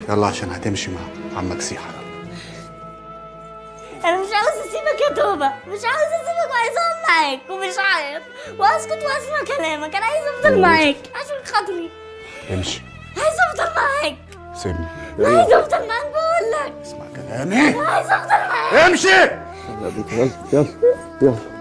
يلا عشان هتمشي مع عمك سيحة انا مش عاوز اسيبك يا توبه مش عاوز اسيبك وعايز اقعد معاك ومش عارف واسكت واسمع كلامك انا عايز افضل معاك عشان خاطري امشي عايز افضل معاك سيبني عايز افضل معاك بقول لك اسمع كلامي عايز افضل معاك امشي يلا يلا يلا